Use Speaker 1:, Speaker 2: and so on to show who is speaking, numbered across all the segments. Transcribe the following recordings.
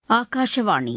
Speaker 1: ಆಕಾಶವಾಣಿ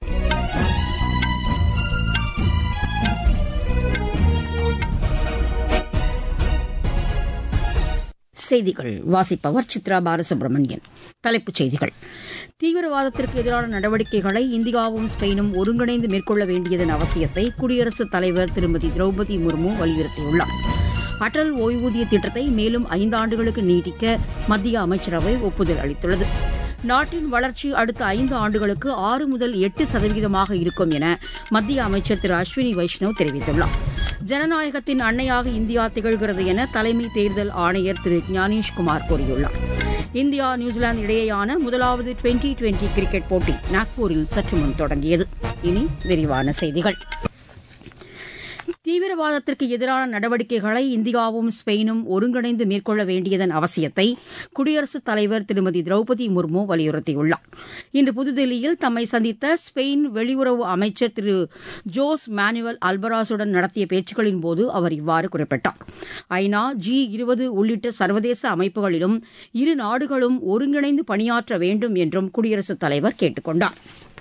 Speaker 1: செய்திகள் வாசிப்பவர் சித்ரா பாலசுப்ரமணியன் தலைப்புச் செய்திகள் தீவிரவாதத்திற்கு எதிரான நடவடிக்கைகளை இந்தியாவும் ஸ்பெயினும் ஒருங்கிணைந்து மேற்கொள்ள வேண்டியதன் அவசியத்தை குடியரசுத் தலைவர் திருமதி திரௌபதி முர்மு வலியுறுத்தியுள்ளார் அடல் ஓய்வூதிய திட்டத்தை மேலும் ஐந்தாண்டுகளுக்கு நீட்டிக்க மத்திய அமைச்சரவை ஒப்புதல் அளித்துள்ளது நாட்டின் வளர்ச்சி அடுத்த ஐந்து ஆண்டுகளுக்கு ஆறு முதல் எட்டு சதவீதமாக இருக்கும் என மத்திய அமைச்சர் திரு அஸ்வினி வைஷ்ணவ் தெரிவித்துள்ளார் ஜனநாயகத்தின் அன்னையாக இந்தியா திகழ்கிறது என தலைமை தேர்தல் ஆணையர் திரு ஞானேஷ்குமார் கூறியுள்ளார் இந்தியா நியூசிலாந்து இடையேயான முதலாவது டுவெண்டி டுவெண்டி கிரிக்கெட் போட்டி நாக்பூரில் சற்று முன் தொடங்கியது இனி விரிவான செய்திகள் தீவிரவாதத்திற்கு எதிரான நடவடிக்கைகளை இந்தியாவும் ஸ்பெயினும் ஒருங்கிணைந்து மேற்கொள்ள வேண்டியதன் அவசியத்தை குடியரசுத் தலைவர் திருமதி திரௌபதி முர்மு வலியுறுத்தியுள்ளார் இன்று புதுதில்லியில் தம்மை சந்தித்த ஸ்பெயின் வெளியுறவு அமைச்சர் திரு ஜோஸ் மேனுவல் அல்பராசுடன் நடத்திய பேச்சுக்களின்போது அவர் இவ்வாறு குறிப்பிட்டார் ஐநா ஜி இருபது உள்ளிட்ட சர்வதேச அமைப்புகளிலும் இரு நாடுகளும் ஒருங்கிணைந்து பணியாற்ற வேண்டும் என்றும் குடியரசுத் தலைவர் கேட்டுக் கொண்டாா்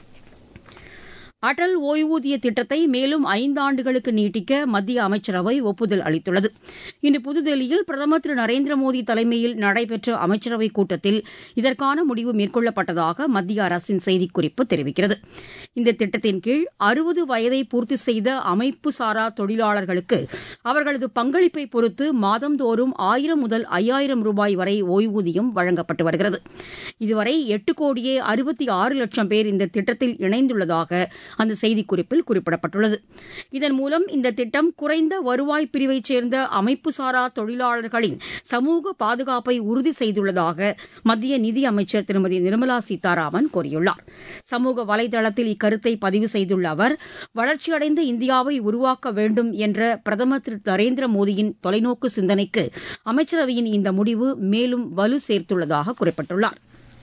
Speaker 1: அடல் ஓய்வூதிய திட்டத்தை மேலும் ஐந்தாண்டுகளுக்கு நீட்டிக்க மத்திய அமைச்சரவை ஒப்புதல் அளித்துள்ளது இன்று புதுதில்லியில் பிரதமர் திரு நரேந்திர மோடி தலைமையில் நடைபெற்ற அமைச்சரவைக் கூட்டத்தில் இதற்கான முடிவு மேற்கொள்ளப்பட்டதாக மத்திய அரசின் செய்திக்குறிப்பு தெரிவிக்கிறது இந்த திட்டத்தின் கீழ் அறுபது வயதை பூர்த்தி செய்த அமைப்பு சாரா தொழிலாளர்களுக்கு அவர்களது பங்களிப்பை பொறுத்து மாதந்தோறும் ஆயிரம் முதல் ஐயாயிரம் ரூபாய் வரை ஓய்வூதியம் வழங்கப்பட்டு வருகிறது இதுவரை எட்டு கோடியே அறுபத்தி ஆறு லட்சம் பேர் இந்த திட்டத்தில் இணைந்துள்ளதாக அந்த செய்திக்குறிப்பில் குறிப்பிடப்பட்டுள்ளது இதன் மூலம் இந்த திட்டம் குறைந்த வருவாய் பிரிவைச் சேர்ந்த அமைப்பு சாரா தொழிலாளர்களின் சமூக பாதுகாப்பை உறுதி செய்துள்ளதாக மத்திய நிதியமைச்சர் திருமதி நிர்மலா சீதாராமன் கூறியுள்ளார் சமூக வலைதளத்தில் இக்கருத்தை பதிவு செய்துள்ள அவர் வளர்ச்சியடைந்த இந்தியாவை உருவாக்க வேண்டும் என்ற பிரதமர் திரு நரேந்திர மோடியின் தொலைநோக்கு சிந்தனைக்கு அமைச்சரவையின் இந்த முடிவு மேலும் வலு சேர்த்துள்ளதாக குறிப்பிட்டுள்ளாா்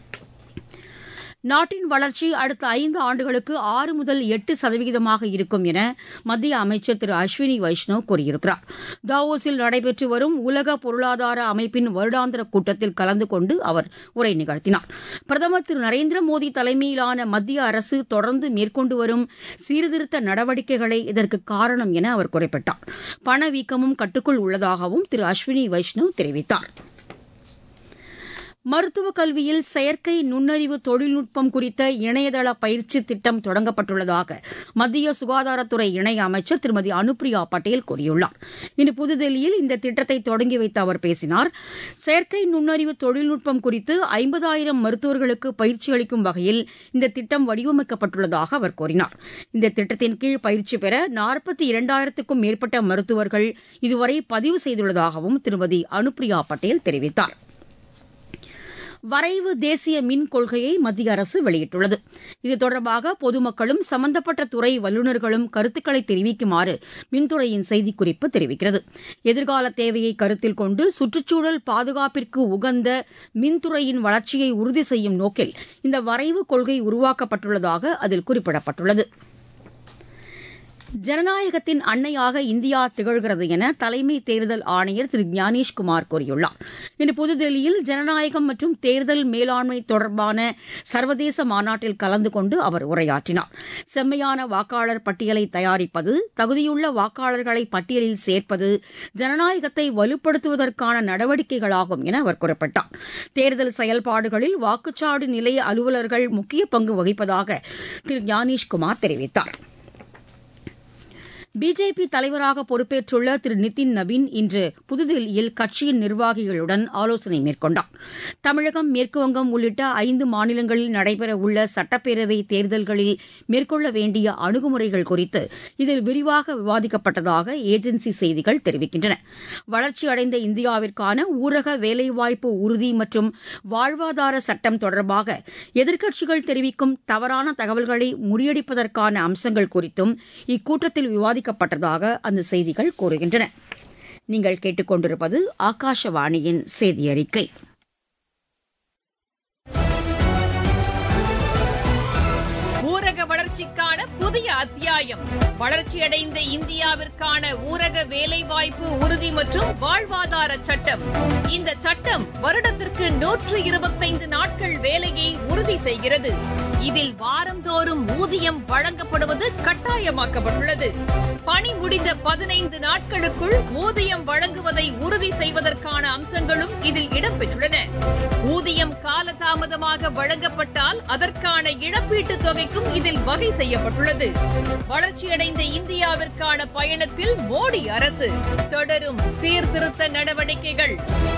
Speaker 1: நாட்டின் வளர்ச்சி அடுத்த ஐந்து ஆண்டுகளுக்கு ஆறு முதல் எட்டு சதவீதமாக இருக்கும் என மத்திய அமைச்சர் திரு அஸ்வினி வைஷ்ணவ் கூறியிருக்கிறார் தாவோஸில் நடைபெற்று வரும் உலக பொருளாதார அமைப்பின் வருடாந்திர கூட்டத்தில் கலந்து கொண்டு அவர் உரை நிகழ்த்தினார் பிரதமர் திரு நரேந்திர மோடி தலைமையிலான மத்திய அரசு தொடர்ந்து மேற்கொண்டு வரும் சீர்திருத்த நடவடிக்கைகளே இதற்கு காரணம் என அவர் குறிப்பிட்டார் பணவீக்கமும் கட்டுக்குள் உள்ளதாகவும் திரு அஸ்வினி வைஷ்ணவ் தெரிவித்தாா் மருத்துவக் கல்வியில் செயற்கை நுண்ணறிவு தொழில்நுட்பம் குறித்த இணையதள பயிற்சி திட்டம் தொடங்கப்பட்டுள்ளதாக மத்திய சுகாதாரத்துறை இணை அமைச்சர் திருமதி அனுப்பிரியா பட்டேல் கூறியுள்ளார் இன்று புதுதில்லியில் இந்த திட்டத்தை தொடங்கி வைத்து அவர் பேசினார் செயற்கை நுண்ணறிவு தொழில்நுட்பம் குறித்து ஐம்பதாயிரம் மருத்துவர்களுக்கு பயிற்சி அளிக்கும் வகையில் இந்த திட்டம் வடிவமைக்கப்பட்டுள்ளதாக அவர் கூறினார் இந்த திட்டத்தின் கீழ் பயிற்சி பெற நாற்பத்தி இரண்டாயிரத்துக்கும் மேற்பட்ட மருத்துவர்கள் இதுவரை பதிவு செய்துள்ளதாகவும் திருமதி அனுப்பிரியா பட்டேல் தெரிவித்தாா் வரைவு தேசிய மின் கொள்கையை மத்திய அரசு வெளியிட்டுள்ளது இது தொடர்பாக பொதுமக்களும் சம்பந்தப்பட்ட துறை வல்லுநர்களும் கருத்துக்களை தெரிவிக்குமாறு மின்துறையின் செய்திக்குறிப்பு தெரிவிக்கிறது எதிர்கால தேவையை கருத்தில் கொண்டு சுற்றுச்சூழல் பாதுகாப்பிற்கு உகந்த மின்துறையின் வளர்ச்சியை உறுதி செய்யும் நோக்கில் இந்த வரைவு கொள்கை உருவாக்கப்பட்டுள்ளதாக அதில் குறிப்பிடப்பட்டுள்ளது ஜனநாயகத்தின் அன்னையாக இந்தியா திகழ்கிறது என தலைமை தேர்தல் ஆணையர் திரு ஞானேஷ்குமார் கூறியுள்ளார் இன்று புதுதில்லியில் ஜனநாயகம் மற்றும் தேர்தல் மேலாண்மை தொடர்பான சர்வதேச மாநாட்டில் கலந்து கொண்டு அவர் உரையாற்றினார் செம்மையான வாக்காளர் பட்டியலை தயாரிப்பது தகுதியுள்ள வாக்காளர்களை பட்டியலில் சேர்ப்பது ஜனநாயகத்தை வலுப்படுத்துவதற்கான நடவடிக்கைகளாகும் என அவர் குறிப்பிட்டார் தேர்தல் செயல்பாடுகளில் வாக்குச்சாவடி நிலைய அலுவலர்கள் முக்கிய பங்கு வகிப்பதாக திரு ஞானேஷ்குமார் தெரிவித்தாா் பிஜேபி தலைவராக பொறுப்பேற்றுள்ள திரு நிதின் நவீன் இன்று புதுதில்லியில் கட்சியின் நிர்வாகிகளுடன் ஆலோசனை மேற்கொண்டார் தமிழகம் மேற்குவங்கம் உள்ளிட்ட ஐந்து மாநிலங்களில் நடைபெறவுள்ள சட்டப்பேரவை தேர்தல்களில் மேற்கொள்ள வேண்டிய அணுகுமுறைகள் குறித்து இதில் விரிவாக விவாதிக்கப்பட்டதாக ஏஜென்சி செய்திகள் தெரிவிக்கின்றன வளர்ச்சியடைந்த இந்தியாவிற்கான ஊரக வேலைவாய்ப்பு உறுதி மற்றும் வாழ்வாதார சட்டம் தொடர்பாக எதிர்க்கட்சிகள் தெரிவிக்கும் தவறான தகவல்களை முறியடிப்பதற்கான அம்சங்கள் குறித்தும் இக்கூட்டத்தில் விவாதி பாதிக்கப்பட்டதாக அந்த செய்திகள் கூறுகின்றன நீங்கள் கேட்டுக்கொண்டிருப்பது ஆகாஷவாணியின் செய்தி அறிக்கை
Speaker 2: ஊரக வளர்ச்சிக்கான புதிய அத்தியாயம் வளர்ச்சியடைந்த இந்தியாவிற்கான ஊரக வேலைவாய்ப்பு உறுதி மற்றும் வாழ்வாதார சட்டம் இந்த சட்டம் வருடத்திற்கு நூற்று இருபத்தைந்து நாட்கள் வேலையை உறுதி செய்கிறது இதில் வாரந்தோறும் ஊதியம் வழங்கப்படுவது கட்டாயமாக்கப்பட்டுள்ளது பணி முடிந்த பதினைந்து நாட்களுக்குள் ஊதியம் வழங்குவதை உறுதி செய்வதற்கான அம்சங்களும் இதில் இடம்பெற்றுள்ளன ஊதியம் காலதாமதமாக வழங்கப்பட்டால் அதற்கான இழப்பீட்டுத் தொகைக்கும் இதில் வகை செய்யப்பட்டுள்ளது வளர்ச்சியடைந்த இந்தியாவிற்கான பயணத்தில் மோடி அரசு தொடரும் சீர்திருத்த நடவடிக்கைகள்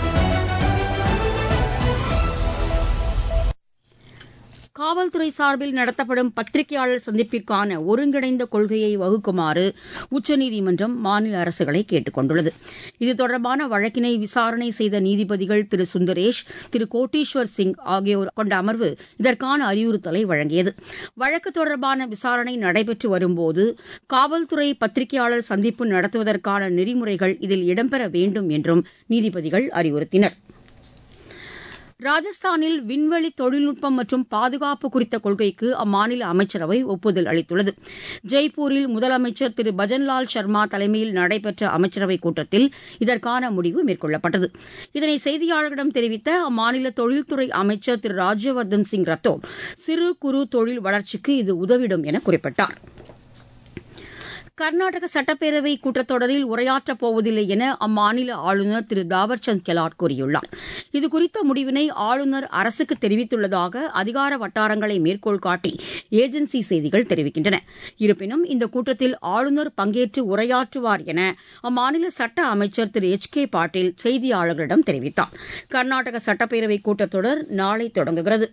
Speaker 1: காவல்துறை சார்பில் நடத்தப்படும் பத்திரிகையாளர் சந்திப்பிற்கான ஒருங்கிணைந்த கொள்கையை வகுக்குமாறு உச்சநீதிமன்றம் மாநில அரசுகளை கேட்டுக் கொண்டுள்ளது இது தொடர்பான வழக்கினை விசாரணை செய்த நீதிபதிகள் திரு சுந்தரேஷ் திரு கோட்டீஸ்வர் சிங் ஆகியோர் கொண்ட அமர்வு இதற்கான அறிவுறுத்தலை வழங்கியது வழக்கு தொடர்பான விசாரணை நடைபெற்று வரும்போது காவல்துறை பத்திரிகையாளர் சந்திப்பு நடத்துவதற்கான நெறிமுறைகள் இதில் இடம்பெற வேண்டும் என்றும் நீதிபதிகள் அறிவுறுத்தினர் ராஜஸ்தானில் விண்வெளி தொழில்நுட்பம் மற்றும் பாதுகாப்பு குறித்த கொள்கைக்கு அம்மாநில அமைச்சரவை ஒப்புதல் அளித்துள்ளது ஜெய்ப்பூரில் முதலமைச்சர் திரு பஜன்லால் சர்மா தலைமையில் நடைபெற்ற அமைச்சரவைக் கூட்டத்தில் இதற்கான முடிவு மேற்கொள்ளப்பட்டது இதனை செய்தியாளர்களிடம் தெரிவித்த அம்மாநில தொழில்துறை அமைச்சர் திரு ராஜ்யவர்தன் சிங் ரத்தோர் சிறு குறு தொழில் வளர்ச்சிக்கு இது உதவிடும் என குறிப்பிட்டார் கர்நாடக சட்டப்பேரவை கூட்டத்தொடரில் உரையாற்றப் போவதில்லை என அம்மாநில ஆளுநர் திரு தாவர்சந்த் கெலாட் கூறியுள்ளார் இதுகுறித்த முடிவினை ஆளுநர் அரசுக்கு தெரிவித்துள்ளதாக அதிகார வட்டாரங்களை மேற்கோள் காட்டி ஏஜென்சி செய்திகள் தெரிவிக்கின்றன இருப்பினும் இந்த கூட்டத்தில் ஆளுநர் பங்கேற்று உரையாற்றுவார் என அம்மாநில சட்ட அமைச்சர் திரு எச் கே பாட்டீல் செய்தியாளர்களிடம் தெரிவித்தார் கர்நாடக சட்டப்பேரவை கூட்டத்தொடர் நாளை தொடங்குகிறது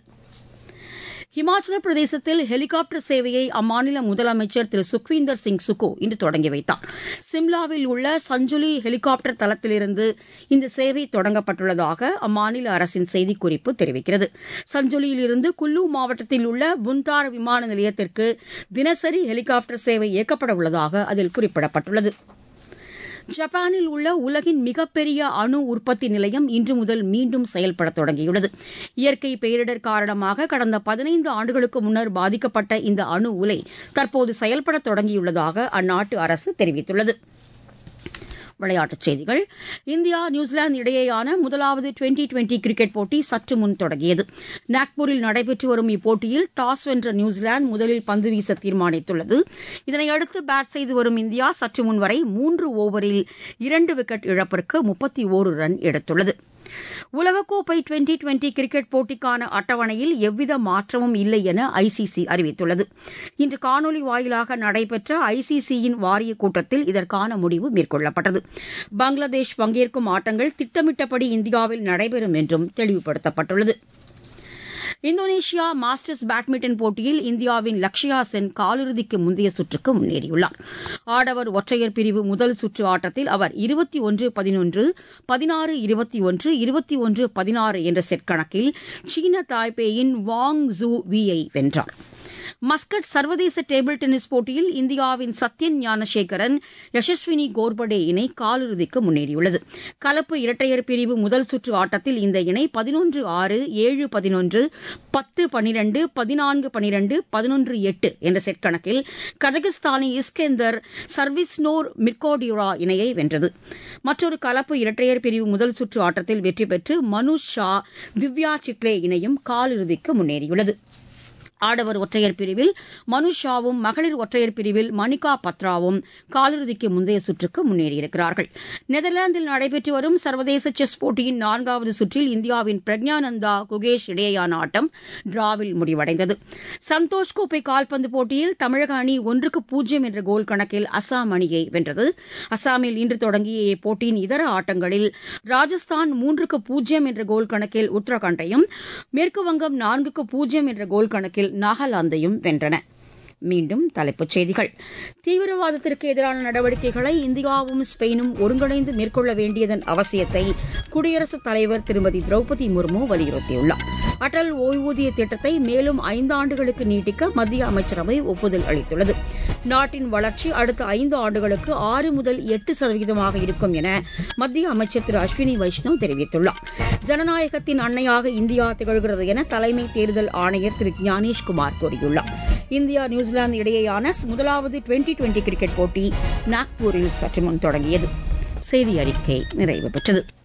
Speaker 1: ஹிமாச்சல பிரதேசத்தில் ஹெலிகாப்டர் சேவையை அம்மாநில முதலமைச்சர் திரு சுக்வீந்தர் சிங் சுக்கு இன்று தொடங்கி வைத்தார் சிம்லாவில் உள்ள சஞ்சுலி ஹெலிகாப்டர் தளத்திலிருந்து இந்த சேவை தொடங்கப்பட்டுள்ளதாக அம்மாநில அரசின் செய்திக்குறிப்பு தெரிவிக்கிறது சஞ்சுலியிலிருந்து குல்லு மாவட்டத்தில் உள்ள புந்தார் விமான நிலையத்திற்கு தினசரி ஹெலிகாப்டர் சேவை இயக்கப்பட உள்ளதாக அதில் குறிப்பிடப்பட்டுள்ளது ஜப்பானில் உள்ள உலகின் மிகப்பெரிய அணு உற்பத்தி நிலையம் இன்று முதல் மீண்டும் செயல்பட தொடங்கியுள்ளது இயற்கை பேரிடர் காரணமாக கடந்த பதினைந்து ஆண்டுகளுக்கு முன்னர் பாதிக்கப்பட்ட இந்த அணு உலை தற்போது செயல்பட தொடங்கியுள்ளதாக அந்நாட்டு அரசு தெரிவித்துள்ளது விளையாட்டுச் செய்திகள் இந்தியா நியூசிலாந்து இடையேயான முதலாவது டுவெண்டி டுவெண்டி கிரிக்கெட் போட்டி சற்று முன் தொடங்கியது நாக்பூரில் நடைபெற்று வரும் இப்போட்டியில் டாஸ் வென்ற நியூசிலாந்து முதலில் பந்து வீச தீர்மானித்துள்ளது இதனையடுத்து பேட் செய்து வரும் இந்தியா சற்று முன் வரை மூன்று ஓவரில் இரண்டு விக்கெட் இழப்பிற்கு முப்பத்தி ஓரு ரன் எடுத்துள்ளது உலகக்கோப்பை டுவெண்டி டுவெண்டி கிரிக்கெட் போட்டிக்கான அட்டவணையில் எவ்வித மாற்றமும் இல்லை என ஐசிசி அறிவித்துள்ளது இன்று காணொலி வாயிலாக நடைபெற்ற ஐசிசியின் வாரிய கூட்டத்தில் இதற்கான முடிவு மேற்கொள்ளப்பட்டது பங்களாதேஷ் பங்கேற்கும் ஆட்டங்கள் திட்டமிட்டபடி இந்தியாவில் நடைபெறும் என்றும் தெளிவுபடுத்தப்பட்டுள்ளது இந்தோனேஷியா மாஸ்டர்ஸ் பேட்மிண்டன் போட்டியில் இந்தியாவின் லக்ஷயா சென் காலிறுதிக்கு முந்தைய சுற்றுக்கு முன்னேறியுள்ளார் ஆடவர் ஒற்றையர் பிரிவு முதல் சுற்று ஆட்டத்தில் அவர் இருபத்தி ஒன்று பதினொன்று பதினாறு இருபத்தி ஒன்று இருபத்தி ஒன்று பதினாறு என்ற செட் கணக்கில் சீன தாய்பேயின் வாங் ஜூ வியை வென்றார் மஸ்கட் சர்வதேச டேபிள் டென்னிஸ் போட்டியில் இந்தியாவின் சத்யன் ஞானசேகரன் யசஸ்வினி கோர்படே இணை காலிறுதிக்கு முன்னேறியுள்ளது கலப்பு இரட்டையர் பிரிவு முதல் சுற்று ஆட்டத்தில் இந்த இணை பதினொன்று ஆறு ஏழு பதினொன்று பத்து பனிரெண்டு பதினான்கு பனிரெண்டு பதினொன்று எட்டு என்ற செட் கணக்கில் கஜகஸ்தானி இஸ்கேந்தர் சர்விஸ்னோர் மிர்கோடியூரா இணையை வென்றது மற்றொரு கலப்பு இரட்டையர் பிரிவு முதல் சுற்று ஆட்டத்தில் வெற்றி பெற்று மனுஷ் ஷா திவ்யா சிக்லே இணையும் காலிறுதிக்கு முன்னேறியுள்ளது ஆடவர் ஒற்றையர் பிரிவில் மனுஷாவும் மகளிர் ஒற்றையர் பிரிவில் மணிகா பத்ராவும் காலிறுதிக்கு முந்தைய சுற்றுக்கு முன்னேறியிருக்கிறார்கள் நெதர்லாந்தில் நடைபெற்று வரும் சர்வதேச செஸ் போட்டியின் நான்காவது சுற்றில் இந்தியாவின் பிரக்ஞானந்தா குகேஷ் இடையேயான ஆட்டம் டிராவில் முடிவடைந்தது சந்தோஷ் கோப்பை கால்பந்து போட்டியில் தமிழக அணி ஒன்றுக்கு பூஜ்ஜியம் என்ற கோல் கணக்கில் அசாம் அணியை வென்றது அசாமில் இன்று தொடங்கிய இப்போட்டியின் இதர ஆட்டங்களில் ராஜஸ்தான் மூன்றுக்கு பூஜ்ஜியம் என்ற கோல் கணக்கில் உத்தரகாண்டையும் மேற்குவங்கம் நான்குக்கு பூஜ்ஜியம் என்ற கோல் கணக்கில் நாகாலாந்தையும் வென்றன மீண்டும் தலைப்புச் செய்திகள் தீவிரவாதத்திற்கு எதிரான நடவடிக்கைகளை இந்தியாவும் ஸ்பெயினும் ஒருங்கிணைந்து மேற்கொள்ள வேண்டியதன் அவசியத்தை குடியரசுத் தலைவர் திருமதி திரௌபதி முர்மு வலியுறுத்தியுள்ளார் அடல் ஓய்வூதிய திட்டத்தை மேலும் ஐந்தாண்டுகளுக்கு நீட்டிக்க மத்திய அமைச்சரவை ஒப்புதல் அளித்துள்ளது நாட்டின் வளர்ச்சி அடுத்த ஐந்து ஆண்டுகளுக்கு ஆறு முதல் எட்டு சதவீதமாக இருக்கும் என மத்திய அமைச்சர் திரு அஸ்வினி வைஷ்ணவ் தெரிவித்துள்ளார் ஜனநாயகத்தின் அன்னையாக இந்தியா திகழ்கிறது என தலைமை தேர்தல் ஆணையர் திரு ஞானேஷ்குமார் கூறியுள்ளார் இந்தியா நியூசிலாந்து இடையேயான முதலாவது டுவெண்டி டுவெண்டி கிரிக்கெட் போட்டி நாக்பூரில் சற்று முன் தொடங்கியது செய்தி அறிக்கை நிறைவு பெற்றது